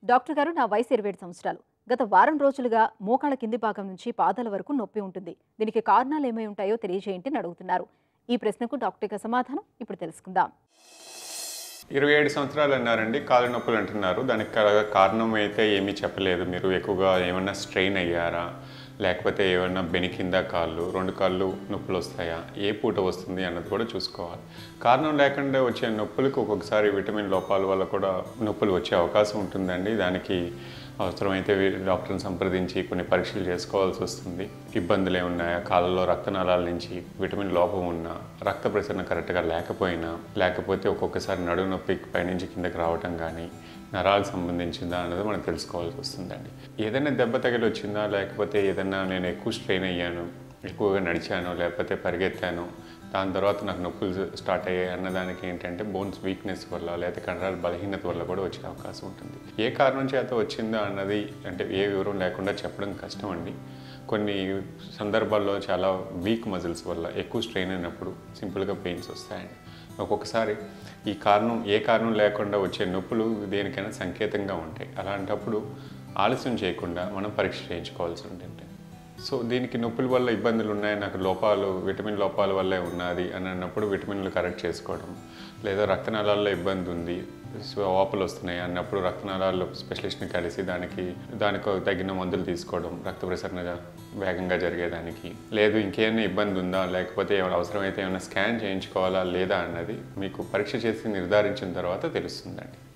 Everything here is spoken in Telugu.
డాక్టర్ గారు నా వయసు ఇరవై ఏడు సంవత్సరాలు గత వారం రోజులుగా మోకాళ్ళ కింది భాగం నుంచి పాదాల వరకు నొప్పి ఉంటుంది దీనికి కారణాలు ఏమై ఉంటాయో తెలియజేయండి అని అడుగుతున్నారు ఈ ప్రశ్నకు డాక్టర్ యొక్క సమాధానం ఇప్పుడు తెలుసుకుందాం ఇరవై ఏడు సంవత్సరాలు అన్నారండి కాళ్ళ నొప్పులు అంటున్నారు దానికి కా- కారణం అయితే ఏమీ చెప్పలేదు మీరు ఎక్కువగా ఏమన్నా స్ట్రెయిన్ అయ్యారా లేకపోతే ఏమన్నా బెనికిందా కాళ్ళు రెండు కాళ్ళు నొప్పులు వస్తాయా ఏ పూట వస్తుంది అన్నది కూడా చూసుకోవాలి కారణం లేకుండా వచ్చే నొప్పులకు ఒక్కొక్కసారి విటమిన్ లోపాల వల్ల కూడా నొప్పులు వచ్చే అవకాశం ఉంటుందండి దానికి అవసరమైతే వీ- డాక్టర్ని సంప్రదించి కొన్ని పరీక్షలు చేసుకోవాల్సి వస్తుంది ఇబ్బందులు ఏమున్నాయా కాళ్ళలో రక్తనాళాల నుంచి విటమిన్ లోపం ఉన్నా రక్త ప్రసరణ కరెక్ట్గా లేకపోయినా లేకపోతే ఒక్కొక్కసారి నడుము నొప్పి పైనుంచి కిందకి రావటం కానీ నరాలకు సంబంధించిందా అన్నది మనం తెలుసుకోవాల్సి వస్తుందండి ఏదైనా దెబ్బ తగిలి వచ్చిందా లేకపోతే ఏదైనా నేను ఎక్కువ స్ట్రెయిన్ అయ్యాను ఎక్కువగా నడిచాను లేకపోతే పరిగెత్తాను దాని తర్వాత నాకు నొప్పులు స్టార్ట్ అయ్యాయి అన్నదానికి ఏంటంటే బోన్స్ వీక్నెస్ వల్ల లేదా కండరాల బలహీనత వల్ల కూడా వచ్చే అవకాశం ఉంటుంది ఏ కారణం చేత వచ్చిందా అన్నది అంటే ఏ వివరం లేకుండా చెప్పడం కష్టం అండి కొన్ని సందర్భాల్లో చాలా వీక్ మజిల్స్ వల్ల ఎక్కువ స్ట్రెయిన్ అయినప్పుడు సింపుల్గా పెయిన్స్ వస్తాయండి ఒక్కొక్కసారి ఈ కారణం ఏ కారణం లేకుండా వచ్చే నొప్పులు దేనికైనా సంకేతంగా ఉంటాయి అలాంటప్పుడు ఆలస్యం చేయకుండా మనం పరీక్ష చేయించుకోవాల్సి ఉంటుంది సో దీనికి నొప్పుల వల్ల ఇబ్బందులు ఉన్నాయి నాకు లోపాలు విటమిన్ లోపాల వల్లే ఉన్నది అని అన్నప్పుడు విటమిన్లు కరెక్ట్ చేసుకోవడం లేదా రక్తనాళాల్లో ఇబ్బంది ఉంది సో వాపులు వస్తున్నాయి అన్నప్పుడు రక్తనాళాల్లో స్పెషలిస్ట్ని కలిసి దానికి దానికి తగిన మందులు తీసుకోవడం రక్త ప్రసరణ వేగంగా జరిగేదానికి లేదు ఇంకేమైనా ఇబ్బంది ఉందా లేకపోతే ఏమైనా అవసరమైతే ఏమైనా స్కాన్ చేయించుకోవాలా లేదా అన్నది మీకు పరీక్ష చేసి నిర్ధారించిన తర్వాత తెలుస్తుందండి